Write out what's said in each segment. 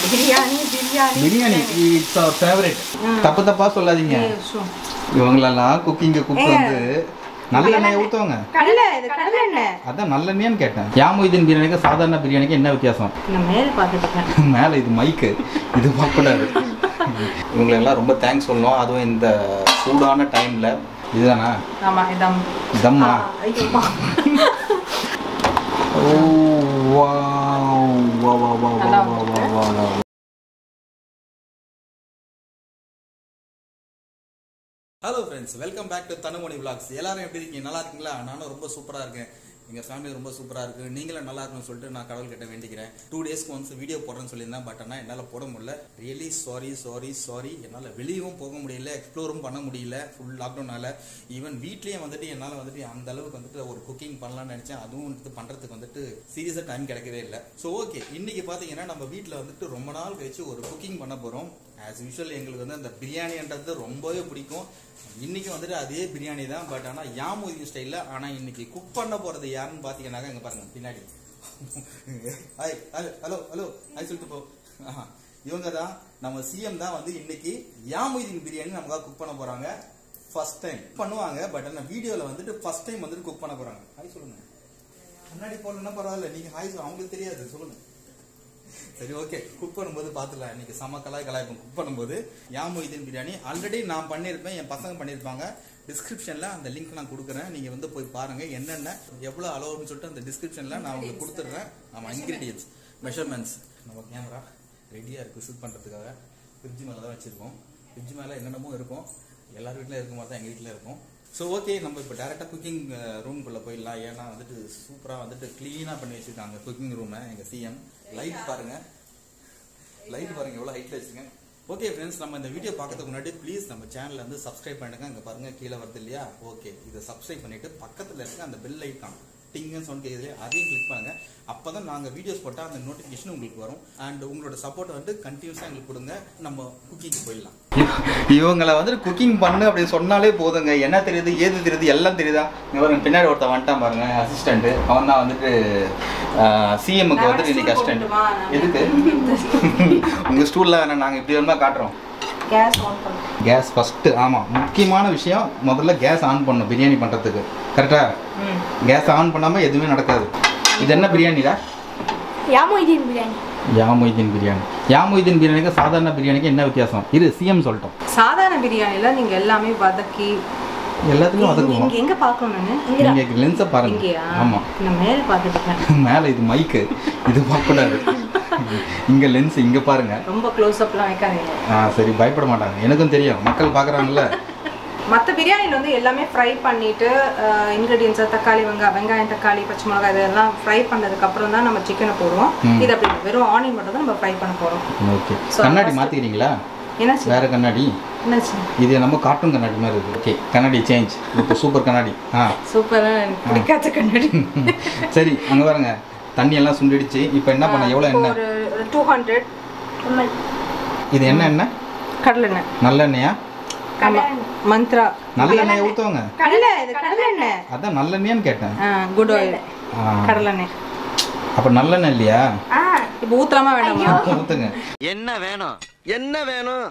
Biryani biryani biryani it's our favourite தப்பு தப்பா சொல்லாதீங்க இவங்களெல்லாம் குக்கிங்க கூப்பிட்டு வந்து நல்லெண்ணெய் ஊற்றுவாங்க கடலை இது கடலை எண்ணெய் அதான் நல்லெண்ணெய்னு கேட்டேன் யாமுதீன் பிரியாணிக்கு சாதாரண பிரியாணிக்கு என்ன வித்தியாசம் நான் மேல் பார்த்துட்டேன் மேலே இது மைக்கு இது பார்க்கக்கூடாது இவங்களெல்லாம் ரொம்ப தேங்க்ஸ் சொல்லணும் அதுவும் இந்த சூடான டைமில் இதுதானா ஆமா இதான் தம்மா ஐயோ ஓ வாவ் வா வா வா வா வா வா வா வா hello friends welcome back to Thanumani vlogs எல்லாரும் எப்படி இருக்கீங்க நல்லா இருக்கீங்களா நானும் ரொம்ப சூப்பராக இருக்கேன் எங்கள் ஃபேமிலி ரொம்ப சூப்பராக இருக்கு நீங்களும் நல்லா இருக்கணும்னு சொல்லிட்டு நான் கடவுள் கிட்ட வேண்டிக்கிறேன் டூ டேஸ்க்கு ஒன்ஸ் வீடியோ போடுறேன்னு சொல்லியிருந்தேன் பட் ஆனால் என்னால் போட முடியல ரியலி சாரி சாரி சாரி என்னால் வெளியவும் போக முடியல எக்ஸ்ப்ளோரும் பண்ண முடியல ஃபுல் லாக்டவுனால ஈவன் வீட்லேயும் வந்துட்டு என்னால் வந்துட்டு அந்த அளவுக்கு வந்துட்டு ஒரு குக்கிங் பண்ணலாம்னு நினச்சேன் அதுவும் வந்துட்டு பண்ணுறதுக்கு வந்துட்டு சீரியஸாக டைம் கிடைக்கவே இல்லை ஸோ ஓகே இன்னைக்கு பார்த்தீங்கன்னா நம்ம வீட்டில் வந்துட்டு ரொம்ப நாள் கழிச்சு ஒரு குக்கிங் பண்ண போகிறோம் ஆஸ் யூஷுவல் எங்களுக்கு வந்து அந்த பிரியாணின்றது ரொம்பவே பிடிக்கும் இன்னைக்கு வந்துட்டு அதே பிரியாணி தான் பட் ஆனால் யாமுதீன் ஸ்டைலில் ஆனால் இன்னைக்கு குக் பண்ண போகிறது யாருன்னு பார்த்தீங்கன்னாக்கா இங்கே பாருங்க பின்னாடி hi hello hello hello hi சொல்லிட்டு போ ஆஹா. இவங்க தான் நம்ம சிஎம் தான் வந்து இன்னைக்கு யாமுதீன் பிரியாணி நமக்காக குக் பண்ண போறாங்க ஃபர்ஸ்ட் டைம் பண்ணுவாங்க பட் ஆனால் வீடியோவில் வந்துட்டு ஃபர்ஸ்ட் டைம் வந்துட்டு குக் பண்ண போறாங்க ஹாய் சொல்லுங்க முன்னாடி போகலன்னா பரவாயில்ல நீங்க ஹாய் சொல்ல அவங்களுக்கு தெரியாது சொல்லுங்க சரி ஓகே குக் பண்ணும்போது பார்த்துக்கலாம் இன்னைக்கு செம கலாய் கலாய்ப்போம் குக் பண்ணும்போது யாமுதீன் பிரியாணி ஆல்ரெடி நான் பண்ணியிருப்பேன் என் பசங்க பண்ணியிருப்பாங்க டிஸ்கிரிப்ஷனில் அந்த லிங்க் நான் கொடுக்குறேன் நீங்கள் வந்து போய் பாருங்க என்னென்ன எவ்வளோ அளவுன்னு சொல்லிட்டு அந்த டிஸ்கிரிப்ஷனில் நான் உங்களுக்கு கொடுத்துட்றேன் நம்ம இன்கிரீடியன்ஸ் மெஷர்மெண்ட்ஸ் நம்ம கேமரா ரெடியாக இருக்குது விசிட் பண்ணுறதுக்காக ஃப்ரிட்ஜ் மேலே தான் வச்சுருக்கோம் ஃப்ரிட்ஜ் மேலே என்னென்னமோ இருக்கும் எல்லார் வீட்டில் இருக்க மாதிரி தான் எங்கள் வீட்டில் இருக்கும் ஸோ ஓகே நம்ம இப்போ டேரெக்டாக குக்கிங் ரூம்குள்ளே போயிடலாம் ஏன்னா வந்துட்டு சூப்பராக வந்துட்டு க்ளீனாக பண்ணி வச்சுருக்காங்க குக்கிங் ரூமை எங்கள் சிஎம் லைட் பாருங்க லைட் பாருங்க எவ்வளோ ஹைட்டில் வச்சுருக்கேன் ஓகே ஃப்ரெண்ட்ஸ் நம்ம இந்த வீடியோ பார்க்கறதுக்கு முன்னாடி ப்ளீஸ் நம்ம சேனலை வந்து சப்ஸ்கிரைப் பண்ணுங்க இங்கே பாருங்க கீழே வருது இல்லையா ஓகே இதை சப்ஸ்கிரைப் பண்ணிட்டு பக்கத்தில் இருக்க அந்த பெல் ஐக்கான் டிங்கன்னு சவுண்ட் கேட்குது அதையும் கிளிக் பண்ணுங்க அப்பதான் நாங்க வீடியோஸ் போட்டால் அந்த நோட்டிஃபிகேஷன் உங்களுக்கு வரும் அண்ட் உங்களோட சப்போர்ட் வந்து கண்டினியூஸாக எங்களுக்கு கொடுங்க நம்ம குக்கிங் போயிடலாம் இவங்களை வந்து குக்கிங் பண்ணு அப்படி சொன்னாலே போதுங்க என்ன தெரியுது ஏது தெரியுது எல்லாம் தெரியுதா இங்க பாருங்க பின்னாடி ஒருத்தன் வந்துட்டான் பாருங்க அசிஸ்டன்ட் அவன் தான் வந்துட்டு சிஎம்க்கு வந்துட்டு இன்னைக்கு அசிஸ்டன்ட் எதுக்கு உங்க ஸ்டூல்ல வேணாம் நாங்க இப்படி வேணுமா காட்டுறோம் கேஸ் ஆன் பண்ணு கேஸ் ஃபர்ஸ்ட் ஆமா முக்கியமான விஷயம் முதல்ல கேஸ் ஆன் பண்ணணும் பிரியாணி பண்றதுக்கு கரெக்டா ம் கேஸ் ஆன் பண்ணாம எதுவுமே நடக்காது இது என்ன பிரியாணிடா யாமொய்தீன் பிரியாணி யாமொய்தீன் பிரியாணி யாமொய்தீன் பிரியாணிக்கு சாதாரண பிரியாணிக்கு என்ன வித்தியாசம் இது சிஎம் சொல்லிட்டோம் சாதாரண பிரியாணில நீங்க எல்லாமே வதக்கி எல்லாத்துக்கும் இங்க- வதக்குவோம் இங்க எங்க பார்க்கணும் நானு நீங்க லென்ஸை பாருங்க இங்கயா ஆமா நான் மேல் பார்த்துட்டேன் மேல இது மைக்கு இது பார்க்கக்கூடாது இங்க லென்ஸ் இங்க பாருங்க ரொம்ப க்ளோஸ் அப்லாம் வைக்காதீங்க ஆ சரி பயப்பட மாட்டாங்க எனக்கும் தெரியும் மக்கள் பார்க்கறாங்கல்ல மற்ற பிரியாணியில் வந்து எல்லாமே ஃப்ரை பண்ணிட்டு இன்க்ரீடியன்ஸை தக்காளி வெங்காயம் வெங்காயம் தக்காளி பச்சை மிளகாய் இதெல்லாம் ஃப்ரை பண்ணதுக்கு அப்புறம் தான் நம்ம சிக்கனை போடுவோம் ம். இது அப்படி இல்லை. வெறும் ஆனியன் மட்டும் தான் நம்ம ஃப்ரை பண்ண போறோம் ஓகே So, கண்ணாடி first- மாத்திக்கிறீங்களா என்னாச்சு வேற கண்ணாடி என்னாச்சு இது நம்ம கார்ட்டூன் கண்ணாடி மாதிரி இருக்கு ஓகே கண்ணாடி சேஞ்ச் இப்போ சூப்பர் கண்ணாடி ஆ சூப்பரா எனக்கு பிடிக்காத கண்ணாடி சரி அங்க பாருங்க தண்ணி எல்லாம் சுண்டிடுச்சு இப்போ என்ன பண்ண எவ்வளோ இப்போ எண்ணெய் ஒரு டூ ஹண்ட்ரட் எம்எல் இது என்ன எண்ணெய் கடலெண்ணெய் நல்லெண்ணெயா ஆமா மந்த்ரா நல்லெண்ணெய் ஊற்றுவாங்க கடலை இது கடலெண்ணெய் அதான் நல்லெண்ணெய்னு கேட்டேன் குட் ஆயில் ஆ, கடலெண்ணெய் அப்ப நல்லெண்ணெய் இல்லையா ஆ இப்போ ஊத்தலாமா வேண்டாமா ஊற்றுங்க என்ன வேணும் என்ன வேணும்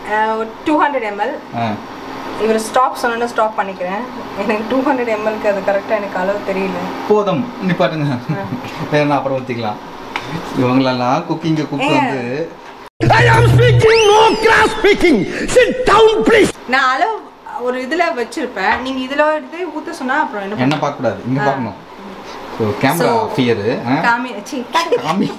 டூ ஹண்ட்ரட் எம்எல் ஆ இவர் ஸ்டாப் சொன்னா ஸ்டாப் பண்ணிக்கிறேன் எனக்கு டூ ஹண்ட்ரட் எம்எல்க்கு அது கரெக்டாக எனக்கு அளவு தெரியல போதும் நிப்பாட்டுங்க வேணா அப்புறம் ஊற்றிக்கலாம் இவங்களெல்லாம் குக்கிங்க கூப்பிட்டு வந்து I am speaking, no class speaking. Sit down, please. நான் அளவு ஒரு இதுல வச்சிருப்பேன் நீங்க இதுல எடுத்து ஊத்த சொன்னா அப்புறம் என்ன என்ன பார்க்கக்கூடாது இங்கே பார்க்கணும் ஸோ கேமரா So- ஃபியரு காமி சி காமி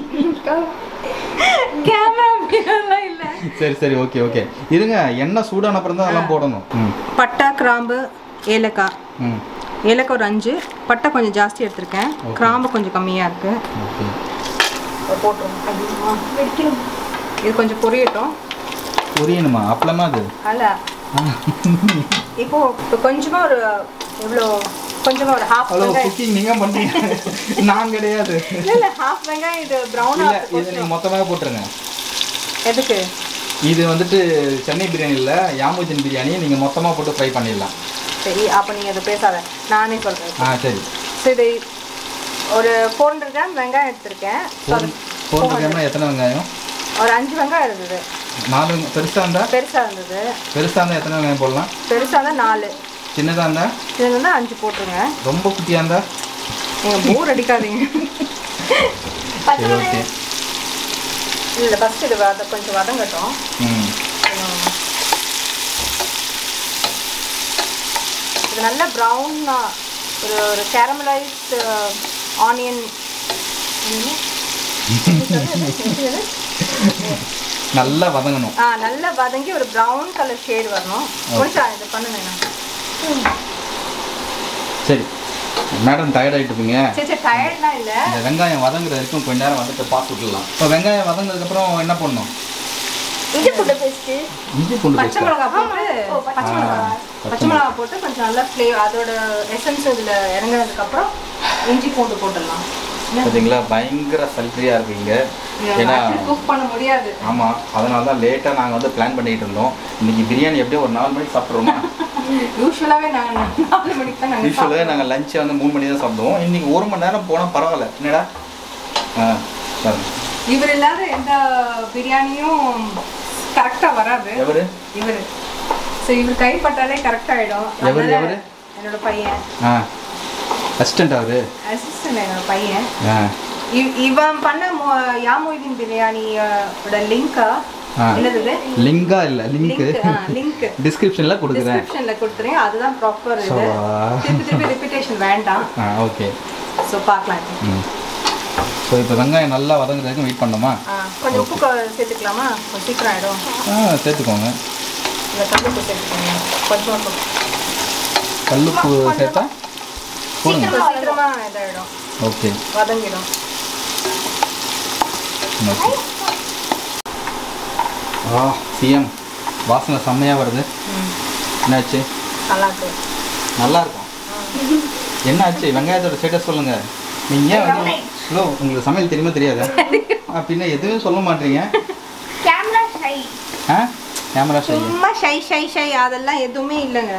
கேமரா எல்லாம் இல்ல சரி சரி ஓகே ஓகே இருங்க எண்ணெய் சூடான அப்புறம் தான் அதெல்லாம் போடணும் ம் பட்டை கிராம்பு ஏலக்காய் ம் ஏலக்காய் ஒரு அஞ்சு பட்டை கொஞ்சம் ஜாஸ்தி எடுத்திருக்கேன் Okay. கிராம்பு கொஞ்சம் கம்மியா இருக்கு ஓகே போட்டுருவோம் வெடிக்கணும் இது கொஞ்சம் பொரியட்டும் புரியணுமா அப்பளமா அது அல்ல இப்போ இப்போ கொஞ்சமா ஒரு எவ்வளோ கொஞ்சமா ஒரு ஹாஃப் ஹலோ வெங்காயம் குக்கிங் நீங்க பண்றீங்க நான் கிடையாது இல்ல இல்ல ஹாஃப் வெங்காயம் இது ப்ரௌன் இல்ல இது நீங்க மொத்தமாக போட்டுருங்க எதுக்கு இது வந்துட்டு சென்னை பிரியாணி இல்ல யாமுஜன் பிரியாணி நீங்க மொத்தமா போட்டு ஃப்ரை பண்ணிடலாம் சரி அப்போ நீங்க அதை பேசாத நானே சொல்றேன் ஆ சரி ஸோ இது ஒரு ஃபோர் ஹண்ட்ரட் கிராம் வெங்காயம் எடுத்திருக்கேன் ஃபோர் ஃபோர் கிராம்னா எத்தனை வெங்காயம் ஒரு அஞ்சு வெங்காயம் இருந்தது நாலு வெங்க- பெருசா இருந்தா பெருசா இருந்தது பெருசா இருந்தா எத்தனை வெங்காயம் போடலாம் பெருசா இருந்தா நாலு சின்னதா இருந்தா இது வந்து அஞ்சு போட்டுருங்க ரொம்ப குட்டியா இருந்தா நீங்க போர் அடிக்காதீங்க சரி ஓகே இல்லை ஃபர்ஸ்ட் இது வத கொஞ்சம் வதங்கட்டும் ம் இது நல்ல ப்ரௌன்னா ஒரு ஒரு கேரமலைஸ்ட் ஆனியன் நல்லா வதங்கணும் ஆ நல்லா வதங்கி ஒரு ப்ரௌன் கலர் ஷேட் வரணும் கொஞ்சம் இது பண்ணுங்க சரி மேடம் டயர்ட் ஆகிட்டுப்பீங்க சரி சரி டயர்ட்லாம் இல்லை இந்த வெங்காயம் வதங்குற வரைக்கும் கொஞ்ச நேரம் வந்துட்டு பார்த்து விட்டுலாம் இப்போ வெங்காயம் வதங்கினதுக்கப்புறம் என்ன பண்ணணும் இஞ்சி பூண்டு பேஸ்ட்டு இஞ்சி பூண்டு பச்சை பேஸ்ட் மிளகா போட்டு ஓ, பச்சை மிளகா. பச்சை மிளகா போட்டு கொஞ்சம் நல்லா ஃப்ளேவர் அதோட எசன்ஸ் இதில் இறங்குனதுக்கப்புறம் இஞ்சி பூண்டு போட்டுடலாம் பார்த்தீங்களா பயங்கர சல்ட்ரியாக இருக்கீங்க ஏன்னா குக் பண்ண முடியாது ஆமாம் அதனால தான் லேட்டாக நாங்கள் வந்து பிளான் பண்ணிட்டு இருந்தோம் இன்னைக்கு பிரியாணி எப்படியோ ஒரு நாலு மணிக்கு சாப்பிட்ருவோமா யூஸ்வலாகவே நாங்கள் நாலு மணிக்கு தான் நாங்கள் யூஸ்வலாகவே நாங்கள் லஞ்சை வந்து மூணு மணி தான் சாப்பிடுவோம் இன்னைக்கு ஒரு மணி நேரம் போனால் பரவாயில்ல என்னடா ஆ பாருங்க இவர் இல்லாத எந்த பிரியாணியும் கரெக்டாக வராது எவரு இவர் ஸோ இவர் கைப்பட்டாலே கரெக்ட் ஆகிடும் எவரு, எவரு? என்னோட பையன் ஆ அசிஸ்டண்ட் அவரு அசிஸ்டன்ட் என்னோட பையன் ஆ இவ்- இவன் பண்ண மொ- யாமொய்தீன் பிரியாணியோட லிங்கா ஆ. என்னது லிங்கா இல்லை லிங்க்கு லிங்க் டிஸ்கிரிப்ஷனில் கொடுக்குறேன் டிஸ்கிரிப்ஷன்ல கொடுத்துறேன் அதுதான் ப்ராப்பர் இது சவா. திருப்பி திருப்பி ரிப்பீட்டேஷன் வேண்டாம் ஆ ஓகே ஸோ பார்க்கலாம் இப்போ. ம் ஸோ இப்போ வெங்காயம் நல்லா வதங்குற வரைக்கும் வெயிட் பண்ணோமா ஆ, கொஞ்சம் உப்பு கொ- சேர்த்துக்கலாமா கொஞ்சம் சீக்கிரம் ஆயிடும் ஆ சேர்த்துக்கோங்க இந்த கல்லுப்பு சேர்த்துக்கோங்க கொஞ்சம் உப்பு. கல்லுப்பு சேர்த்தா போடுங்க கொஞ்சம் சீக்கிரமா இதாயிடும் ஓகே வதங்கிடும் ஓகே ஆ சிஎம் வாசனை செம்மையாக வருது என்னாச்சு நல்லா இருக்கு நல்லா இருக்கும் என்ன ஆச்சு வெங்காயத்தோட ஸ்டேட்டஸ் சொல்லுங்க நீங்க ஏன் வந்து ஸ்லோ உங்களுக்கு சமையல் தெரியுமா தெரியாதா அப்படின்னா எதுவுமே சொல்ல மாட்டீங்க கேமரா ஷை ஆ கேமரா ஷை சும்மா ஷை ஷை ஷை அதெல்லாம் எதுவுமே இல்லைங்க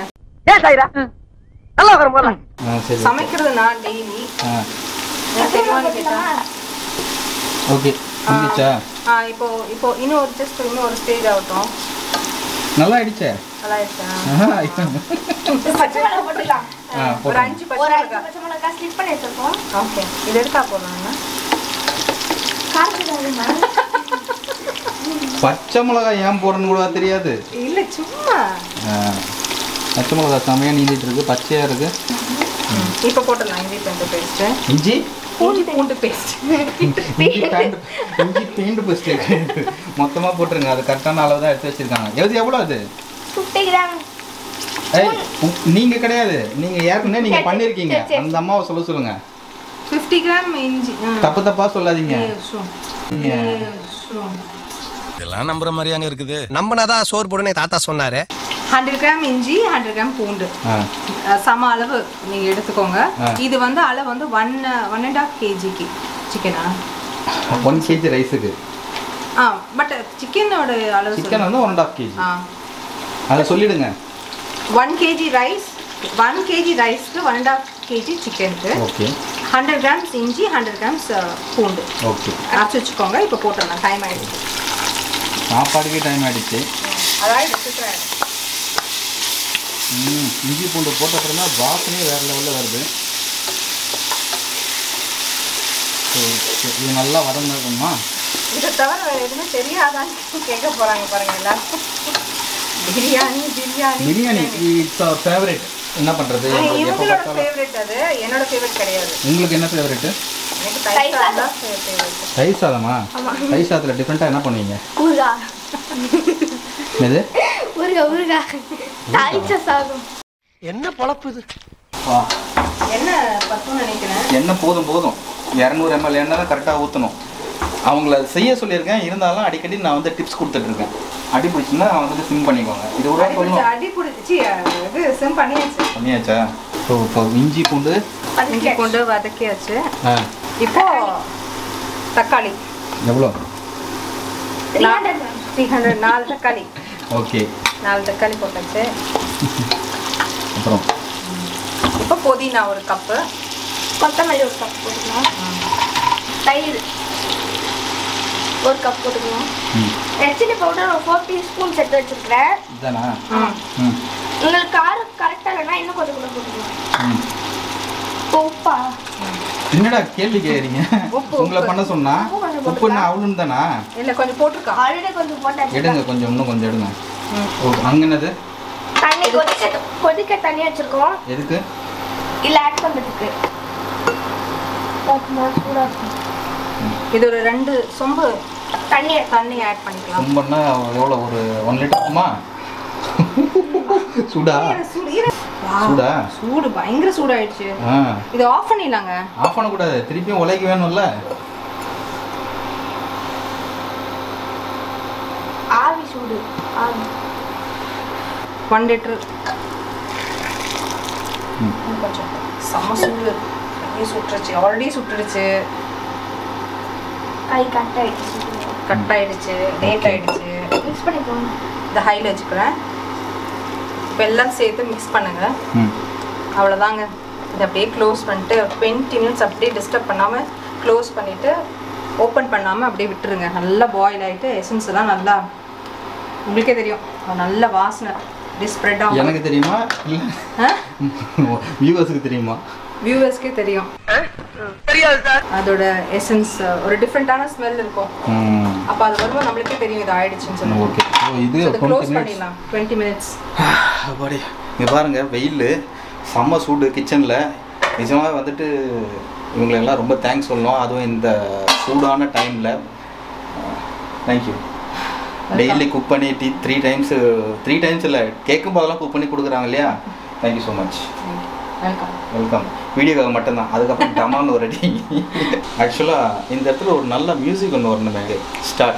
ஆ சரி சமைக்கிறது நான் டெய்லி ஆ தெரியுமான்னு கேட்டா ஓகே முடிச்சா ஆ இப்போ இப்போ இன்னும் ஒரு ஜஸ்ட் இன்னும் ஒரு ஸ்டேஜ் ஆகட்டும் நல்லா ஆயிடுச்சே நல்லா ஆயிடுச்சா ஆஹா, இப்போ- பச்சை மிளகா போட்டுக்கலாம் ஆ ஒரு போடுங்க அஞ்சு ஒரு பச்சை அஞ்சு மிளகாய் பச்சை மிளகா ஸ்லிப் பண்ணி வச்சிருக்கோம் ஓகே இது எடுத்தா போடலாங்க காரத்துக்கு பச்சை மிளகாய் ஏன் போடணும் கூட தெரியாது இல்ல சும்மா ஆ, பச்சை மிளகாய் செம்மையாக நீந்திட்டு இருக்கு பச்சையாக இருக்கு இப்போ போட்டுடலாம் இஞ்சி பூண்டு பேஸ்ட் இஞ்சி இஞ்சி பூண்டு பேஸ்ட் இஞ்சி பேண்ட் இஞ்சி பேண்ட் பேஸ்ட் மொத்தமாக போட்டுருங்க அது கரெக்டான அளவு தான் எடுத்து வச்சிருக்காங்க எது எவ்வளோ அது ஃபிஃப்டி கிராம் ஏய் உ- நீங்க கிடையாது நீங்க ஏற்கனவே நீங்க சரி, பண்ணிருக்கீங்க சரி, சரி. அந்த அம்மாவை சொல்ல சொல்லுங்க ஃபிஃப்டி கிராம் இஞ்சி தப்பு தப்பா சொல்லாதீங்க இதெல்லாம் நம்புற மாதிரியாங்க இருக்குது நம்பினாதான் சோறு போடுன்னு தாத்தா சொன்னாரு ஹண்ட்ரட் கிராம் இஞ்சி ஹண்ட்ரட் கிராம் பூண்டு ஆ, அஹ் சம அளவு நீங்க எடுத்துக்கோங்க ஆ. இது வந்து அளவு வந்து ஒன் ஒன் அண்ட் ஆஃப் கேஜிக்கு சிக்கனா ஒன் கேஜி ரைஸுக்கு ஆ பட் சிக்கனோட அளவு சிக்கன் வந்து ஒன் அண்ட் ஆஃப் கேஜி ஆ அதை சொல்லிடுங்க one KG rice one KG ரைஸ்க்கு ஒன் அண்ட் ஆஃப் கேஜி சிக்கனுக்கு ஓகே ஹண்ட்ரட் கிராம்ஸ் இஞ்சி ஹண்ட்ரட் கிராம்ஸ் பூண்டு ஓகே அரைச்சி வச்சுக்கோங்க இப்போ போட்டுடலாம் டைம் ஆயிடுச்சு சாப்பாடுக்கே டைம் ஆயிடுச்சு அதாவது சீக்கிரம் ஆயிடும். ம் இஞ்சி பூண்டு போட்ட அப்புறம் தான் வாசனையே வேறு லெவலில் வருது ஸோ இது நல்லா வதங்கணுமா இதை தவிர வேற எதுவுமே தெரியாதான்னு கேட்க போறாங்க பாருங்க எல்லாரும் biryani biryani biryani it's our favourite என்ன பண்ணுறது ஆனா, எப்போ இவங்களோட பார்த்தாலும் ஃபேவரட் அது என்னோட ஃபேவரட் கிடையாது உங்களுக்கு என்ன ஃபேவரெட்டு எனக்கு தயிர் தயிர் சாதம் சாதம். தான் ஃபேவரட் தயிர் சாதமா தயிர் சாதத்தில் டிஃப்ரெண்ட்டாக என்ன பண்ணுவீங்க ஊறுகா எது ஊறுகா ஊறுகா தாளிச்ச சாதம் என்ன பொழப்பு இது ஆ என்ன பத்தும் நினைக்கிறேன் எண்ணெய் போதும் போதும் இரநூறு எம்எல் எண்ணெய் தான் கரெக்டாக ஊற்றணும் அவங்கள செய்ய சொல்லியிருக்கேன் இருந்தாலும் அடிக்கடி நான் வந்து டிப்ஸ் கொடுத்துட்ருக்கேன் அடி பிடிச்சுன்னா வந்துட்டு சிம் பண்ணிக்கோங்க இது ஒரு அடி பிடிச்சி சொல்லணும் அடி பிடிச்சி இது சிம் பண்ணியாச்சு பண்ணியாச்சா ஸோ இப்போ இஞ்சி பூண்டு இஞ்சி கொண்டு வதக்கியாச்சு ஆ இப்போ தக்காளி எவ்வளோ three hundred gram three hundred நாலு தக்காளி ஓகே நாலு தக்காளி போட்டாச்சு அப்புறம் இப்போ புதினா ஒரு கப்பு கொத்தமல்லி ஒரு கப் போட்டுக்கலாம் தயிர் ஒரு கப் போட்டுக்கணும் ம் ரெட் சில்லி பவுடர் ஒரு ஃபோர் டீஸ்பூன் எடுத்து வச்சிருக்கிறேன் இதானா ம் ம் உங்களுக்கு காரம் கரெக்டாக வேணா இன்னும் கொஞ்சம் கூட போட்டுக்கலாம் ம் உப்பா என்னடா கேள்வி கேக்குறீங்க உப்பு, உங்களை உப்பு. பண்ண சொன்னா உப்பு கொஞ்சம் உப்பு என்ன அவ்வளோன்னு தானா இல்லை கொஞ்சம் போட்டிருக்கா ஆல்ரெடி கொஞ்சம் போட்டாச்சு எடுங்க கொஞ்சம் இன்னும் கொஞ்சம் எடுங்க ம் ஓ அங்கே என்னது தண்ணி கொதிக்க கொதிக்க தண்ணி வச்சிருக்கோம் எதுக்கு இல்ல ஆட் பண்ணுறதுக்கு சூடாக இருக்கும் இது ஒரு ரெண்டு சொம்பு தண்ணி தண்ணி ஆட் பண்ணிக்கலாம் ரொம்பன்னா எவ்வளோ ஒரு ஒன் லிட்டர் இருக்குமா சூடா இரு, சூடு, இரு. Wow. சூடா சூடு பயங்கர சூடாயிடுச்சு ஆ இது ஆஃப் பண்ணிடலாங்க ஆஃப் பண்ணக்கூடாது திருப்பியும் உலைக்கு வேணும்ல ஆவி சூடு ஆவி ஒன் லிட்டர் ம். கொஞ்சம் செம்ம சூடு கையை சுட்டுருச்சு ஆல்ரெடி சுட்டுடுச்சு கை கட் ஆயிடுச்சு கட் ஆயிடுச்சு லேட் ஆயிடுச்சு மிக்ஸ் பண்ணிக்கோங்க இந்த ஹைல வச்சுக்கிறேன் இப்போ எல்லாம் சேர்த்து மிக்ஸ் பண்ணுங்க ம் அவ்வளோதாங்க இதை அப்படியே க்ளோஸ் பண்ணிட்டு டுவெண்ட்டி மினிட்ஸ் அப்படியே டிஸ்டர்ப் பண்ணாமல் க்ளோஸ் பண்ணிவிட்டு ஓப்பன் பண்ணாமல் அப்படியே விட்டுருங்க நல்லா பாயில் ஆகிட்டு எசன்ஸ் எல்லாம் நல்லா உங்களுக்கே தெரியும் அது நல்ல வாசனை அப்படியே ஸ்ப்ரெட் ஆகும் எனக்கு தெரியுமா இல்லை வியூவர்ஸுக்கு தெரியுமா வியூவர்ஸ்க்கே தெரியும் அதோட எசன்ஸ் ஒரு டிஃப்ரெண்ட்டான ஸ்மெல் இருக்கும் ம் அப்போ அது வரும்போது நம்மளுக்கே தெரியும் இது ஆயிடுச்சுன்னு சொல்லி ஓகே ஸோ இது அதை டுவெண்ட்டி க்ளோஸ் மினிட்ஸ் பண்ணிடலாம் டுவெண்ட்டி மினிட்ஸ் அப்பாடி இங்கே பாருங்க வெயில் செம்ம சூடு கிச்சனில் நிஜமாக வந்துட்டு இவங்களெல்லாம் ரொம்ப தேங்க்ஸ் சொல்லணும் அதுவும் இந்த சூடான டைமில் தேங்க்யூ டெய்லி குக் பண்ணி டி த்ரீ டைம்ஸ் த்ரீ டைம்ஸ் இல்லை கேட்கும் போதெல்லாம் குக் பண்ணி கொடுக்குறாங்க இல்லையா thank you so much welcome welcome வீடியோக்காக மட்டும்தான் அதுக்கப்புறம் டமான்னு ஒரு அடி ஆக்சுவலாக இந்த இடத்துல ஒரு நல்ல மியூசிக் ஒன்று வரணுமே ஸ்டார்ட்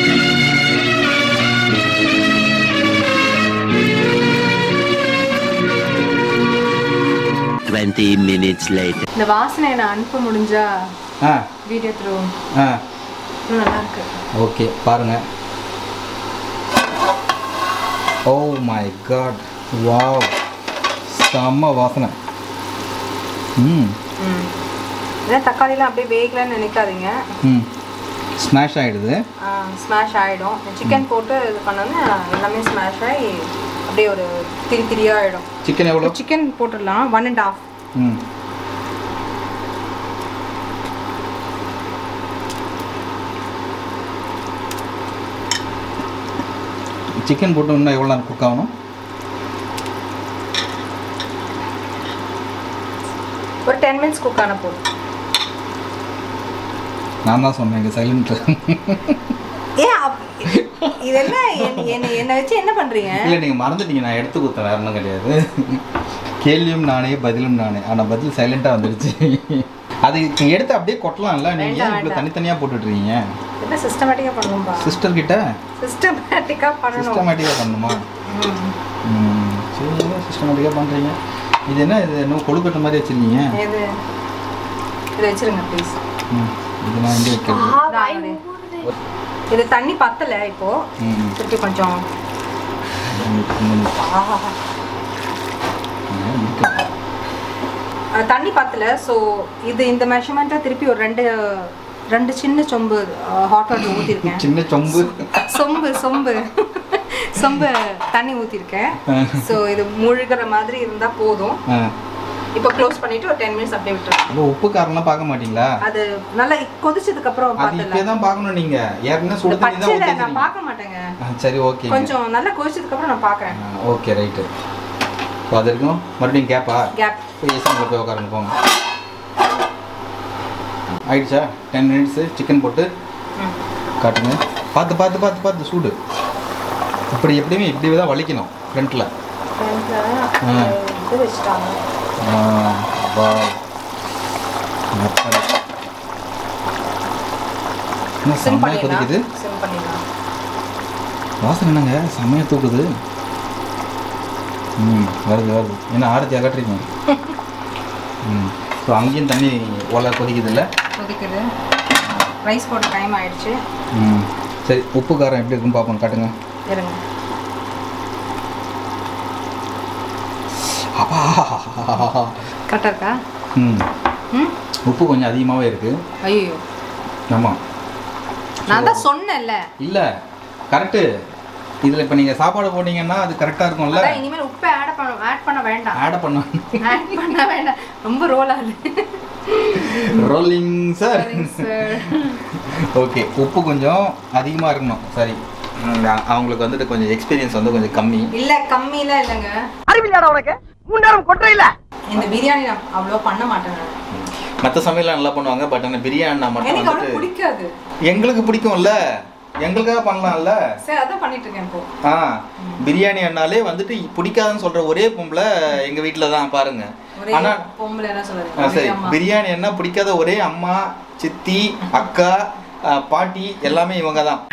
Twenty minutes later. இந்த வாசனையை நான் அனுப்ப முடிஞ்சா ஆ வீடியோ த்ரூ ஆ இன்னும் நல்லா இருக்கு ஓகே பாருங்க ஓ மை காட் வாவ் செம்ம வாசனை ம் ம் இதான் தக்காளிலாம் அப்படியே வேகலன்னு நினைக்காதீங்க ம் ஸ்மாஷ் ஆகிடுது ஸ்மாஷ் ஆகிடும் சிக்கன் போட்டு இது பண்ணோன்னே எல்லாமே ஸ்மாஷ் ஆகி அப்படியே ஒரு திரி திரியாக ஆகிடும் சிக்கன் எவ்வளோ சிக்கன் போட்டுடலாம் ஒன் அண்ட் ஆஃப் ம் சிக்கன் போட்டு இன்னும் எவ்வளோ நேரம் குக் ஆகணும் ஒரு டென் மினிட்ஸ் குக் ஆன போதும் நான் தான் சொன்னேன் இங்கே சைலண்ட் ஏன் அப்- இது என்ன என்ன- என்ன என்னை வச்சு என்ன பண்ணுறீங்க இல்லை நீங்கள் மறந்துட்டீங்க நான் எடுத்து கொடுத்தேன் வேற ஒன்றும் கிடையாது கேள்வியும் நானே பதிலும் நானே ஆனால் பதில் சைலண்ட்டாக வந்துடுச்சு அது நீங்க எடுத்து அப்படியே கொட்டலாம்ல நீங்கள் ஏன் வேண்டாம், இவ்வளோ வேண்டாம். தனித்தனியாக போட்டுட்ருக்கீங்க என்ன சிஸ்டமேட்டிக்காக பண்ணுவோம்பா சிஸ்டர் கிட்ட சிஸ்டமேட்டிக்காக பண்ணணும் சிஸ்டமேட்டிக்காக பண்ணணுமா ம். ம் சரி சிஸ்டமேட்டிக்காக பண்ணுறீங்க இது என்ன இது என்ன கொழுக்கட்டை மாதிரி வச்சுருக்கீங்க இது இதை வச்சிருங்க ப்ளீஸ் ம் இதெல்லாம் வந்து வைக்கிறது ஆ, வாய் நான் ஊறுது. இது தண்ணி பத்தலை இப்போ ம் திருப்பி கொஞ்சம் ம், ஆஹா. ம், இருக்கு. அஹ் தண்ணி பத்தல ஸோ இது இந்த மெஷர்மெண்ட்டை திருப்பி ஒரு ரெண்டு ரெண்டு சின்ன சொம்பு ஹாட் வாட்டர் ஊற்றிருக்கேன் சின்ன சொம்பு சொம்பு சொம்பு சொம்பு தண்ணி ஊற்றிருக்கேன் ஸோ இது முழுகிற மாதிரி இருந்தால் போதும் ஆ இப்போ க்ளோஸ் பண்ணிட்டு ஒரு டென் மினிட்ஸ் அப்படியே விட்டுருங்க அப்போ உப்பு காரம்லாம் பார்க்க மாட்டீங்களா அது நல்லா கொதிச்சதுக்கு அப்புறம் அது இப்பயே பார்த்தல தான் பார்க்கணும் நீங்க ஏற்கனவே இந்த சுடு தண்ணி தான் பச்சையில ஊற்றி நான் பார்க்க மாட்டேங்க சரி ஓகே கொஞ்சம் நல்லா கொதிச்சதுக்கு அப்புறம் நான் பார்க்குறேன் ஓகே ரைட்டு இப்போ அது இருக்கும் மறுபடியும் கேப்பா கேப் போய் ஏசி போய் உட்காருங்க போங்க ஆயிடுச்சா டென் மினிட்ஸு சிக்கன் போட்டு காட்டுங்க பார்த்து பார்த்து பார்த்து பார்த்து சூடு இப்படி எப்படியுமே இப்படி தான் வலிக்கணும் ஃப்ரண்ட்டில் இது வச்சுட்டாங்க வா என்ன சிம் செம்மையாக கொதிக்குது பண்ணிடலாம் சிம் பண்ணிடலாம் வாசனை என்னங்க செம்மையாக தூக்குது ம் வருது வருது என்ன ஆரத்தி அகட்டுறீங்க ம் ஸோ அங்கேயும் தண்ணி ஓலை கொதிக்குது இல்லை கொதிக்குது ரைஸ் போட்ட டைம் ஆயிடுச்சு ம் சரி உப்பு காரம் எப்படி இருக்குன்னு பார்ப்போம் காட்டுங்க இருங்க அப்பா கரெக்டாக இருக்கா ம் ம் உப்பு கொஞ்சம் அதிகமாகவே இருக்குது ஐயோ ஆமாம் நான் தான் சொன்னேன்ல இல்லை கரெக்டு இதில் இப்போ நீங்கள் சாப்பாடு போட்டீங்கன்னா அது கரெக்டாக இருக்கும்ல அதான் இனிமேல் உப்பு ஆட் பண்ண ஆட் பண்ண வேண்டாம் ஆட் பண்ண ஆட் பண்ண வேண்டாம் ரொம்ப ரோல் ஆகுது ரோலிங் சார் சார் ஓகே உப்பு கொஞ்சம் அதிகமாக இருக்கணும் சரி ம், அ- அவங்களுக்கு வந்துட்டு கொஞ்சம் எக்ஸ்பீரியன்ஸ் வந்து கொஞ்சம் கம்மி இல்ல கம்மிலாம் இல்லைங்க அறிவில்லாடா உனக்கு முன்னேறம் கொற்ற இல்ல இந்த பிரியாணி நான் அவ்வளோ பண்ண மாட்டேன் நான். மற்ற சமையல்லாம் நல்லா பண்ணுவாங்க பட் ஆனால் பிரியாணி மட்டும் எனக்கு அவ்வளோ வந்துட்டு பிடிக்காது எங்களுக்கு பிடிக்கும்ல எங்களுக்காக பண்ணலாம்ல சரி அதான் பண்ணிட்டு இருக்கேன் இப்போ ஆ பிரியாணி அண்ணாலே வந்துட்டு பிடிக்காதுன்னு சொல்ற ஒரே பொம்பளை எங்க வீட்ல தான் பாருங்க ஒரே ஆனா பொம்பளை என்ன ஆ, சொல்றது சரி அம்மா. பிரியாணி என்ன பிடிக்காத ஒரே அம்மா சித்தி அக்கா ஆ, பாட்டி எல்லாமே இவங்க தான்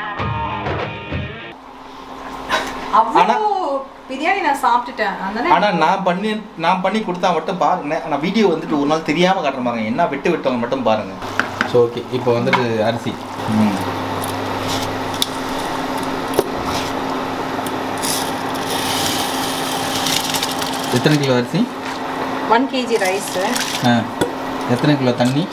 அவ்வளோ பிரியாணி நான் சாப்பிட்டுட்டேன் அதனால ஆனா நான் பண்ணி நான் பண்ணி கொடுத்தா மட்டும் பாருங்க நான் வீடியோ வந்துட்டு ஒரு நாள் தெரியாம காட்டுறேன் பாருங்க என்ன விட்டு விட்டவங்க மட்டும் பாருங்க ஸோ ஓகே இப்போ வந்துட்டு அரிசி ம். எத்தனை கிலோ அரிசி ஒன் கேஜி ரைஸ் ஆ எத்தனை கிலோ தண்ணி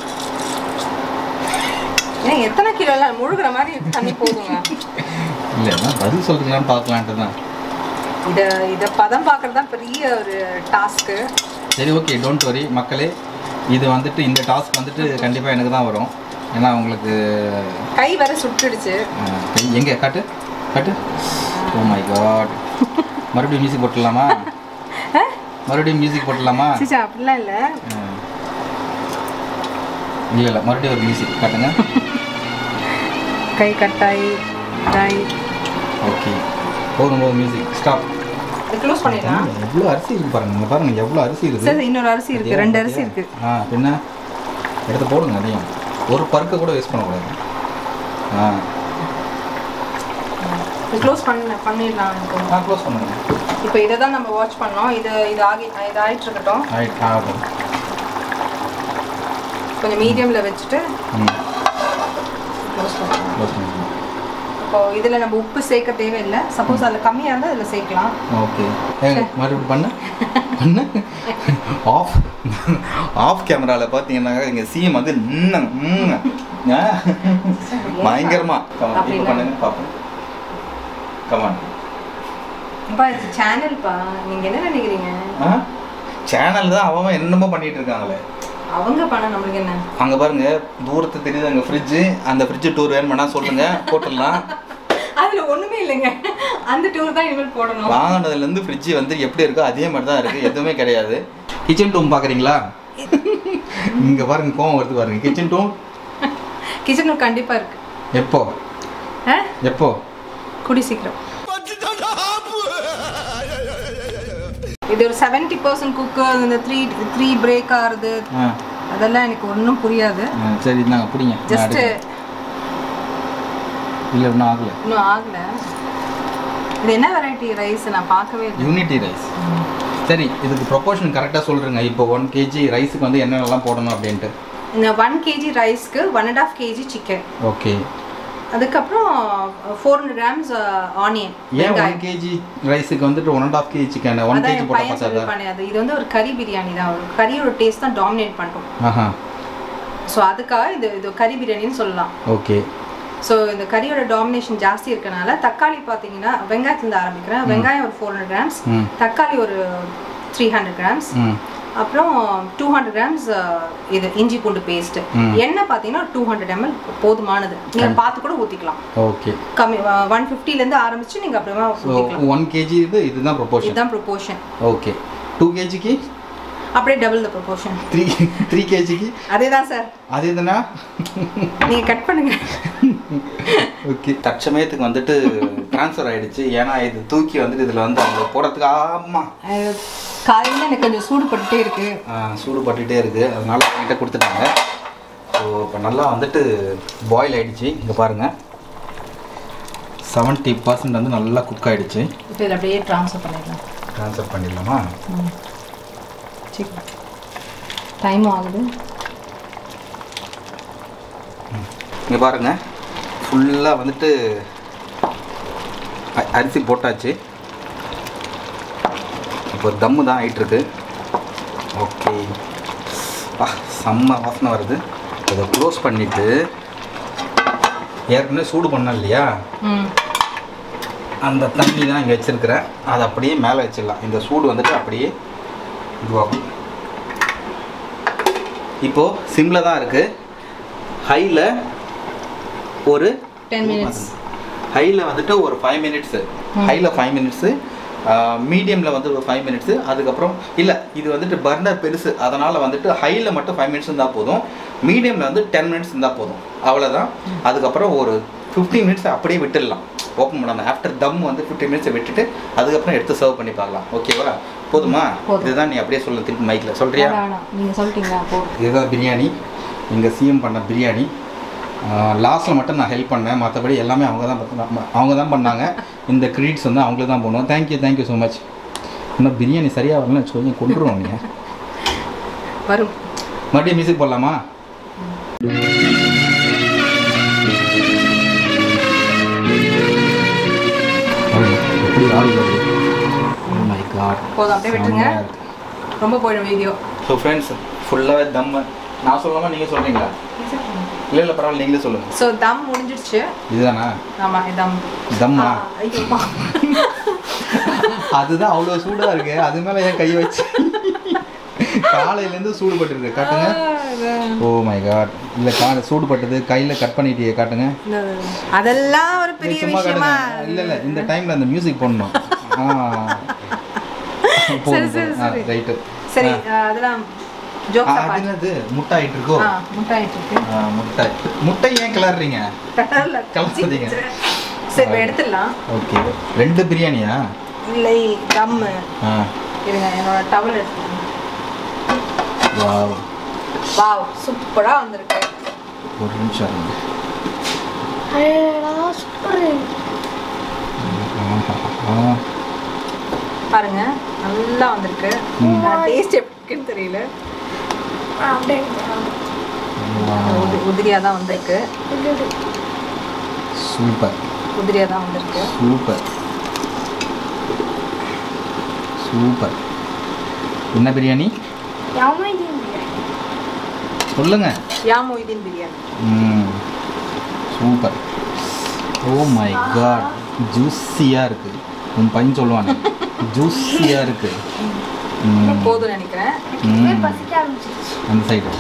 ஏன் எத்தனை கிலோ எல்லாம் முழுகிற மாதிரி தண்ணி போதுங்க இல்லை நான் பதில் சொல்றீங்களான்னு பார்க்கலான்ட்டு தான் இத இத பதம் பார்க்கறது தான் பெரிய ஒரு டாஸ்க்கு சரி ஓகே டோன்ட் வரி மக்களே இது வந்துட்டு இந்த டாஸ்க் வந்துட்டு கண்டிப்பாக எனக்கு தான் வரும் ஏன்னா உங்களுக்கு கை வேற சுட்டுடுச்சு ஆ, கை- எங்க காட்டு காட்டு ஓ மை காட் மறுபடியும் மியூசிக் போட்டுடலாமா மறுபடியும் மியூசிக் போட்டுடலாமா சிச்சா அப்படிலாம் இல்லை இல்லை இல்லை மறுபடியும் ஒரு மியூசிக் காட்டுங்க கை கட்டாய் டாய் ஓகே போதும் போதும் மியூசிக் ஸ்டாப் இது க்ளோஸ் பண்ணிடலாம் எவ்வளோ அரிசி இருக்கு பாருங்க இங்க பாருங்க எவ்வளோ அரிசி இருக்கு சரி இன்னொரு அரிசி இருக்கு ரெண்டு அரிசி இருக்கு ஆ பின்ன எடுத்து போடுங்க அதையும் ஒரு பருக்க கூட வேஸ்ட் பண்ணக்கூடாது ஆ இது க்ளோஸ் பண்ண பண்ணிடலாம் இப்போ ஆ க்ளோஸ் பண்ணுங்க இப்போ இதை தான் நம்ம வாட்ச் பண்ணோம் இது இது ஆகி இது ஆகிட்டு இருக்கட்டும் ஆயிட்டு ஆகட்டும் கொஞ்சம் மீடியமில் வச்சுட்டு ம் க்ளோஸ் பண்ணலாம் க்ளோஸ் பண்ணுங்க இப்போ இதில் நம்ம உப்பு சேர்க்க தேவையில்லை சப்போஸ் அதில் கம்மியாக இருந்தால் அதில் சேர்க்கலாம் ஓகே ஏங்க மறுபடியும் பண்ணு பண்ணு ஆஃப் ஆஃப் கேமராவில் பார்த்தீங்கன்னா இங்கே சிஎம் வந்து ம்ம், ம்ம். ஆ, பயங்கரமா கமான் அப்படி இப்போ இல்ல. பண்ணுங்க பார்ப்போம் கமான் அப்பா இது சேனல்ப்பா நீங்கள் என்ன நினைக்கிறீங்க ஆ சேனல் தான் அவன் என்னமோ பண்ணிட்டு இருக்காங்களே அவங்க பண்ண நம்மளுக்கு என்ன அங்கே பாருங்க தூரத்து தெரியுது அங்கே ஃப்ரிட்ஜு அந்த ஃப்ரிட்ஜு டூர் வேணுமானா சொல்லுங்க போட்டுடலாம் அதில் ஒன்றுமே இல்லைங்க அந்த டூர் தான் இனிமேல் போடணும் வாங்கினதுலேருந்து ஃப்ரிட்ஜு வந்து எப்படி இருக்கோ அதே மாதிரி தான் இருக்குது எதுவுமே கிடையாது கிச்சன் டூம் பார்க்குறீங்களா இங்கே பாருங்க கோவம் வருது பாருங்க கிச்சன் டூம் கிச்சன் கண்டிப்பாக இருக்கு எப்போ ஆ எப்போ குடி சீக்கிரம் இது ஒரு செவன்டி பர்சன்ட் குக்கு இந்த த்ரீ த்ரீ பிரேக் ஆகுறது ஆ அதெல்லாம் எனக்கு ஒன்றும் புரியாது ஆ, சரி இந்தாங்க பிடிங்க நான் ஜஸ்ட் எடுக்கிறேன். இல்லை இன்னும் ஆகலை இன்னும் ஆகல இது என்ன வெரைட்டி ரைஸ் நான் பார்க்கவே இல்லை யூனிட்டி ரைஸ் சரி இதுக்கு ப்ரொபோர்ஷன் கரெக்டாக சொல்கிறேங்க இப்போ ஒன் கேஜி ரைஸுக்கு வந்து என்னென்னலாம் போடணும் அப்படின்ட்டு இந்த ஒன் கேஜி ரைஸ்க்கு one and half KG chicken okay அதுக்கப்புறம் ஃபோர் ஹண்ட்ரட் கிராம்ஸ் ஆனியன் ஏன் ஒன் கேஜி ரைஸுக்கு வந்துட்டு one and half KG chicken one அதான் கேஜி என் போட்டால் பையன் பார்த்தாதா சொல்லி அது இது வந்து ஒரு கறி பிரியாணி தான் ஒரு கறியோட டேஸ்ட் தான் டாமினேட் பண்ணும் ஆஹா ஸோ அதுக்காக இது இது கறி பிரியாணின்னு சொல்லலாம் ஓகே ஸோ இந்த கறியோட டாமினேஷன் ஜாஸ்தி இருக்கனால தக்காளி பார்த்தீங்கன்னா வெங்காயத்துலேருந்து ஆரம்பிக்கிறேன் வெங்காயம் ஒரு ஃபோர் ஹண்ட்ரட் கிராம்ஸ் ம் தக்காளி ஒரு த்ரீ ஹண்ட்ரட் கிராம்ஸ் ம் அப்புறம் டூ ஹண்ட்ரட் கிராம்ஸ் இது இஞ்சி பூண்டு பேஸ்ட் ம். எண்ணெய் பார்த்தீங்கன்னா டூ ஹண்ட்ரட் எம்எல் போதுமானது நீங்கள் பார்த்து கூட ஊற்றிக்கலாம் ஓகே கம்மி ஒன் ஃபிஃப்டிலேருந்து ஆரம்பிச்சு நீங்கள் அப்புறமா ஸோ ஊற்றிக்கலாம் ஒன் கேஜி இது இதுதான் ப்ரொபோர்ஷன் இதுதான் ப்ரொபோர்ஷன் ஓகே டூ கேஜிக்கு அப்படியே double the proportion three three கேஜிக்கு அதே தான் சார் அது எதுனா நீங்கள் கட் பண்ணுங்க ஓகே தற்சமயத்துக்கு வந்துட்டு ட்ரான்ஸ்ஃபர் ஆயிடுச்சு ஏன்னா இது தூக்கி வந்துட்டு இதில் வந்து அவங்க போடுறதுக்கு ஆமாம் காலையில் எனக்கு கொஞ்சம் சூடு பட்டுட்டே இருக்கு சூடு பட்டுகிட்டே இருக்குது அதனால என்கிட்ட கொடுத்துட்டாங்க ஸோ இப்போ நல்லா வந்துட்டு பாயில் ஆயிடுச்சு இங்கே பாருங்கள் செவன்ட்டி பர்சன்ட் வந்து நல்லா குக் ஆயிடுச்சு இப்போ இதில் அப்படியே ட்ரான்ஸ்ஃபர் பண்ணிடலாம் ட்ரான்ஸ்ஃபர் பண்ணிடலாமா சீக்கிரம் டைமும் ஆகுது இங்கே பாருங்க ஃபுல்லாக வந்துட்டு அ- அரிசி போட்டாச்சு இப்போ தம்மு தான் ஆயிட்டிருக்கு ஓகே ஆ செம்ம வாசனை வருது இதை க்ளோஸ் பண்ணிவிட்டு ஏற்கனவே சூடு பண்ணோம் இல்லையா ம் அந்த தண்ணி தான் இங்கே வச்சுருக்கிறேன் அதை அப்படியே மேலே வச்சிடலாம் இந்த சூடு வந்துட்டு அப்படியே இதுவாகும் இப்போது சிம்மில் தான் இருக்குது ஹையில் ஒரு டென் மினிட்ஸ் ஹையில் வந்துட்டு ஒரு ஃபைவ் மினிட்ஸு ஹையில் ஃபைவ் மினிட்ஸு மீடியமில் வந்து ஒரு ஃபைவ் மினிட்ஸு அதுக்கப்புறம் இல்லை இது வந்துட்டு பர்னர் பெருசு அதனால் வந்துட்டு ஹையில் மட்டும் ஃபைவ் மினிட்ஸ் இருந்தால் போதும் மீடியமில் வந்து டென் மினிட்ஸ் இருந்தால் போதும் அவ்வளோதான் அதுக்கப்புறம் ஒரு ஃபிஃப்டீன் மினிட்ஸ் அப்படியே விட்டுடலாம் ஓப்பன் பண்ணாமல் ஆஃப்டர் தம் வந்து ஃபிஃப்டீன் மினிட்ஸ் விட்டுட்டு அதுக்கப்புறம் எடுத்து சர்வ் பண்ணி பார்க்கலாம் ஓகேவா போதுமா போதும். இதுதான் நீ அப்படியே சொல்ல திருப்பி மைக்கில் சொல்கிறியா வேணாம் வேணாம் நீங்கள் சொல்லிட்டீங்களா போதும் இதுதான் பிரியாணி எங்கள் சிஎம் பண்ண பிரியாணி லாஸ்ட்டில் மட்டும் நான் ஹெல்ப் பண்ணேன் மற்றபடி எல்லாமே அவங்க தான் பார்த்து- அவங்க தான் பண்ணாங்க இந்த கிரெடிட்ஸ் வந்து அவங்களுக்கு தான் போகணும் தேங்க்யூ தேங்க்யூ ஸோ மச் இன்னும் பிரியாணி சரியாக வரலன்னு வச்சுக்கோங்க கொண்டுருவோம் நீங்கள் வரும் மறுபடியும் மியூசிக் போடலாமா எப்படி ஆள் வருது Oh my God. போதும் அப்படியே விட்டுருங்க செம்மையா இருக்கு. ரொம்ப போயிடும் வீடியோ ஸோ ஃப்ரெண்ட்ஸ் ஃபுல்லாகவே தம் நான் சொல்லாமல் நீங்கள் சொல்கிறீங்களா இல்லை இல்லை பரவாயில்ல நீங்களே சொல்லுங்கள் ஸோ தம் முடிஞ்சிடுச்சு இதுதானா ஆமாம் தம் தம்மா ஐயோப்பா அதுதான் அவ்வளோ சூடாக இருக்கு அது மேலே ஏன் கை வச்சு காலையிலேருந்து சூடு பட்டுருக்கு காட்டுங்க ஓ மை காட் இல்லை கா சூடு பட்டது கையில் கட் பண்ணிட்டியே காட்டுங்க அதெல்லாம் ஒரு நீ பெரிய சும்மா விஷயமா காட்டுங்க இல்லை இல்லை இந்த டைமில் அந்த மியூசிக் போடணும் ஆ சரி, சரி, சரி. ரைட்டு சரி அஹ், அதெல்லாம் ஜோக்ஸ் அது அப்பார்ட் என்னது முட்டை ஆயிட்டு இருக்கோ ஆ முட்டை ஆயிட்டு இருக்கு ஆ, முட்டை முட்டை ஏன் கிளறீங்க கடல்ல கலந்துட்டீங்க. சரி இப்ப எடுத்துடலாம் ஓகே ரெண்டு பிரியாணியா இல்லை தம்மு ஆ இருங்க என்னோட டவல் எடுத்துக்கோங்க வாவ் வாவ் சூப்பரா வந்திருக்கு ஒரு நிமிஷம் இருங்க அடடா சூப்பர் ஆஹா, ஆ பாருங்க நல்லா வந்திருக்கு டேஸ்ட் எப்படி இருக்குன்னு தெரியல அப்படியே உதி- உதிரியா தான் வந்திருக்கு சூப்பர் உதிரியா தான் வந்திருக்கு சூப்பர் சூப்பர் என்ன பிரியாணி சொல்லுங்க யா மொய்தீன் பிரியாணி ம் சூப்பர் ஓ மை காட் ஜூஸியாக இருக்கு உன் பையன் சொல்லுவாங்க ஜூஸியாக இருக்கு ம், போதும் நினைக்கிறேன் ம். பசிக்க ஆரம்பிச்சிருச்சு அந்த சைடு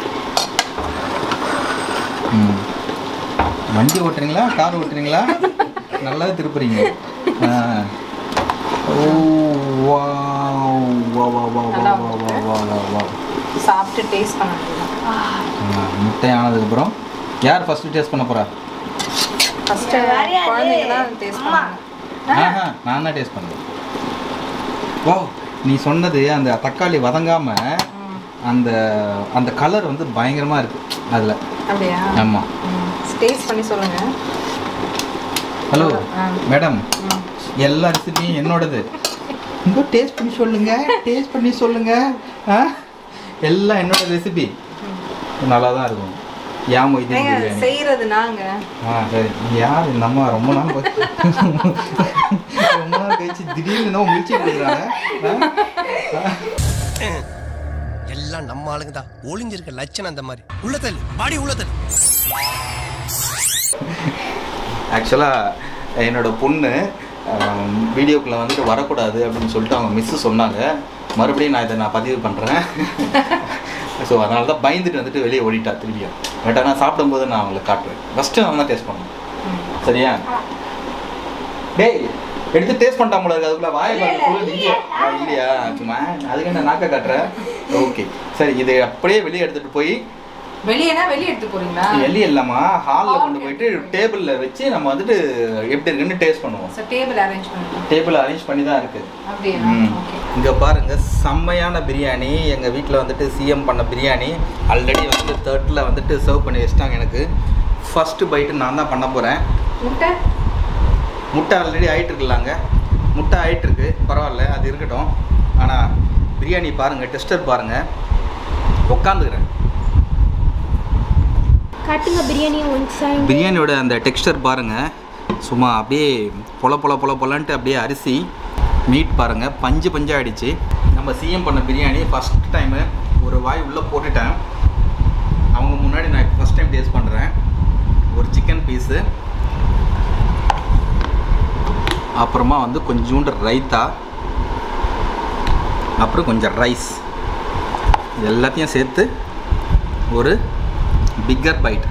ம் வண்டி ஓட்டுறீங்களா கார் ஓட்டுறீங்களா நல்லா திருப்புறீங்க ஆ. ஓ வாவ் வா வா வா வா நல்லா வா வா வா வா வா சாப்பிட்டு டேஸ்ட் பண்ண முடியும் ஆ, முட்டை ஆனதுக்கப்புறம் யார் ஃபஸ்ட்டு டேஸ்ட் பண்ண போகிறா ஃபர்ஸ்ட் குழந்தைங்க தான் டேஸ்ட் பண்ணுவாங்க ஆஹா நான் தான் டேஸ்ட் பண்ணுறேன் ஓ நீ சொன்னது அந்த தக்காளி வதங்காம அந்த அந்த கலர் வந்து பயங்கரமா இருக்கு அதுல அப்படியா ஆமா டேஸ்ட் பண்ணி சொல்லுங்க ஹலோ ஆ. மேடம் ம். எல்லா ரெசிபியும் என்னோடது இங்க டேஸ்ட் பண்ணி சொல்லுங்க டேஸ்ட் பண்ணி சொல்லுங்க ஆ எல்லாம் என்னோட ரெசிபி நல்லா தான் இருக்கும் யா மொய்தீன் ஏங்க பிரியாணி செய்யறது நாங்க ஆ சரி யார் இந்த அம்மா ரொம்ப நாள் போச்சு ரொம்ப நாள் கழிச்சு திடீர்னு என்ன முடிச்சு கொடுக்குறாங்க எல்லாம் நம்ம ஆளுங்க தான் ஒளிஞ்சிருக்க லட்சணம் அந்த மாதிரி உள்ளதல் பாடி உள்ளதல் ஆக்சுவலாக என்னோட பொண்ணு வீடியோக்குள்ளே வந்துட்டு வரக்கூடாது அப்படின்னு சொல்லிட்டு அவங்க மிஸ்ஸு சொன்னாங்க மறுபடியும் நான் இதை நான் பதிவு பண்ணுறேன் ஸோ அதனால தான் பயந்துட்டு வந்துட்டு வெளியே ஓடிட்டா திரும்பியும் பட் ஆனால் சாப்பிடும்போது நான் அவங்களுக்கு காட்டுவேன் ஃபஸ்ட்டு நான் தான் டேஸ்ட் பண்ணணும் சரியா டேய் எடுத்து டேஸ்ட் பண்ணிட்டான் போல இருக்கு அதுக்குள்ள வாயை பார்த்து full இல்லையா ஆ, இல்லையா சும்மா அதுக்கு என்ன நாக்க காட்டுறேன் ஓகே சரி இதை அப்படியே வெளியே எடுத்துட்டு போய் வெளியேனா வெளியே எடுத்து போறீங்களா வெளியே இல்லாமா ஹாலில் கொண்டு போயிட்டு டேபிளில் வச்சு நம்ம வந்துட்டு எப்படி இருக்குன்னு டேஸ்ட் பண்ணுவோம் சார் டேபிள் அரேஞ்ச் பண்ணுங்க டேபிள் அரேஞ்ச் பண்ணி தான் இருக்கு அப்படியா ம். ஓகே இங்க பாருங்க செம்மையான பிரியாணி எங்க வீட்டில் வந்துட்டு சிஎம் பண்ண பிரியாணி ஆல்ரெடி வந்துட்டு தேர்ட்டில் வந்துட்டு சர்வ் பண்ணி வச்சிட்டாங்க எனக்கு ஃபர்ஸ்ட் பைட்டு நான் தான் பண்ண போகிறேன் முட்டை முட்டை ஆல்ரெடி ஆயிட்டு இருக்கலாங்க முட்டை ஆயிட்டு இருக்கு பரவாயில்ல அது இருக்கட்டும் ஆனால் பிரியாணி பாருங்க டெஸ்டர் பாருங்க உட்காந்துக்கிறேன் காட்டுங்க பிரியாணி ஒன் சைடு பிரியாணியோட அந்த டெக்ஸ்டர் பாருங்க சும்மா அப்படியே பொல பொல பொல பொலன்ட்டு அப்படியே அரிசி மீட் பாருங்க பஞ்சு பஞ்சு ஆயிடுச்சு நம்ம சிஎம் பண்ண பிரியாணி ஃபஸ்ட் டைமு ஒரு வாய் உள்ளே போட்டுட்டேன் அவங்க முன்னாடி நான் ஃபஸ்ட் டைம் டேஸ்ட் பண்ணுறேன் ஒரு சிக்கன் பீஸு அப்புறமா வந்து கொஞ்சோண்டு ரைத்தா அப்புறம் கொஞ்சம் ரைஸ் இது எல்லாத்தையும் சேர்த்து ஒரு பிக்கர் பைட்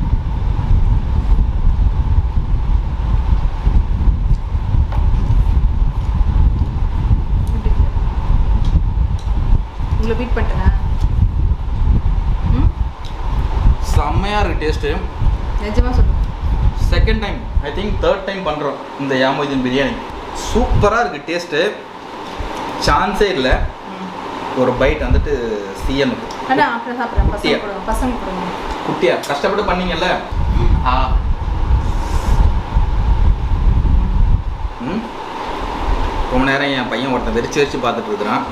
உங்களை பீட் பண்ணிட்டேனா ம் செம்மையாக இருக்குது டேஸ்ட்டு நிஜமா சொல்லுங்க second time I think third time பண்ணுறோம் இந்த யாமோஜின் பிரியாணி சூப்பராக இருக்குது டேஸ்ட்டு சான்ஸே இல்லை ஒரு பைட் வந்துட்டு சிஎம்க்கு அண்ணா அப்புறம் சாப்பிட்றேன் பசங்க குட்டியா? கொடுங்க பசங்க கொடுங்க குட்டியா கஷ்டப்பட்டு பண்ணீங்கல்ல ஆ ம் ரொம்ப நேரம் என் பையன் ஒருத்தன் வெறிச்சு வெறிச்சு பார்த்துட்டு இருக்கிறான்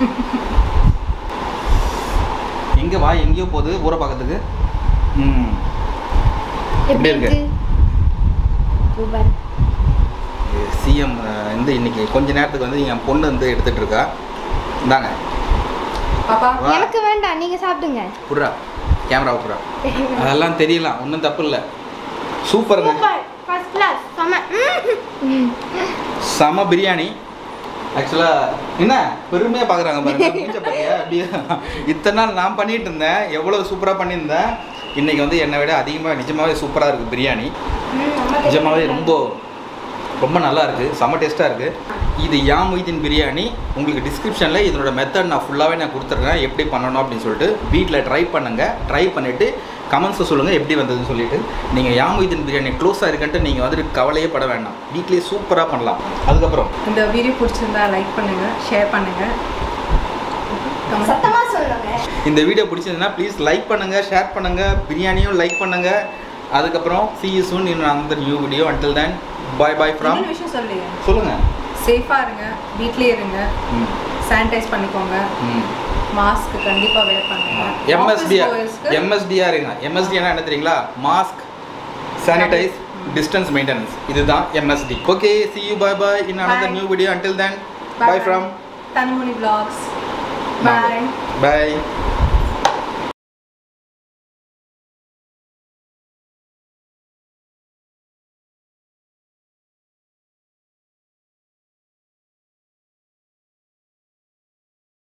எங்கே வா எங்கேயோ போகுது ஊரை பார்க்கறதுக்கு ம் எப்படி இருக்கு சூப்பர் சிஎம் வந்து இன்னைக்கு கொஞ்ச நேரத்துக்கு வந்து என் பொண்ணு வந்து எடுத்துட்டு இருக்கா இந்தாங்க பாப்பா வா எனக்கு வேண்டாம் நீங்க சாப்பிடுங்க புட்றா கேமரா புட்றா அதெல்லாம் தெரியலாம் ஒன்றும் தப்பு இல்லை சூப்பருங்க சூப்பர் ஃபர்ஸ்ட் கிளாஸ் செம ம். செம பிரியாணி ஆக்சுவலாக என்ன பெருமையாக பார்க்குறாங்க பாருங்க மூஞ்ச பாத்தியா? அப்படியே இத்தனை நாள் நான் பண்ணிட்டு இருந்தேன் எவ்வளோ சூப்பராக பண்ணியிருந்தேன் இன்னைக்கு வந்து என்னை விட அதிகமாக நிஜமாவே சூப்பராக இருக்குது பிரியாணி ம், ரொம்ப நிஜமாவே ரொம்ப ரொம்ப நல்லா இருக்குது செம்ம டேஸ்ட்டாக இருக்குது இது யா மொய்தீன் பிரியாணி உங்களுக்கு டிஸ்கிரிப்ஷனில் இதனோட மெத்தட் நான் ஃபுல்லாகவே நான் கொடுத்துட்றேன் எப்படி பண்ணணும் அப்படின்னு சொல்லிட்டு வீட்டில் ட்ரை பண்ணுங்கள் ட்ரை பண்ணிவிட்டு கமெண்ட்ஸை சொல்லுங்கள் எப்படி வந்ததுன்னு சொல்லிட்டு நீங்கள் யா மொய்தீன் பிரியாணி க்ளோஸாக இருக்குன்ட்டு நீங்கள் வந்துட்டு கவலையே பட வேண்டாம் வீட்லேயே சூப்பராக பண்ணலாம் அதுக்கப்புறம் இந்த வீடியோ பிடிச்சிருந்தா லைக் பண்ணுங்க ஷேர் பண்ணுங்க சத்தமா சொல்லுங்க இந்த வீடியோ பிடிச்சதுன்னா ப்ளீஸ் லைக் பண்ணுங்கள் ஷேர் பண்ணுங்கள் பிரியாணியும் லைக் பண்ணுங்கள் அதுக்கப்புறம் சி யூ சூன் இன் அந்த new video until then bye bye from இன்னொரு விஷயம் சொல்லுங்க சொல்லுங்கள் சேஃபா இருங்க வீட்லயே இருங்க ம் சானிடைஸ் பண்ணிக்கோங்க ம் மாஸ்க் கண்டிப்பா வேர் பண்ணுங்க எம்எஸ்டிஆர் Office goersக்கு எம்எஸ்டிஆருங்க எம்எஸ்டினா என்ன தெரியுங்களா மாஸ்க் சானிடைஸ் டிஸ்டன்ஸ் மெயின்டெனன்ஸ் இதுதான் MST okay see you bye bye in another Bye. New video until then Bye bye bye. from Thanumani vlogs bye bye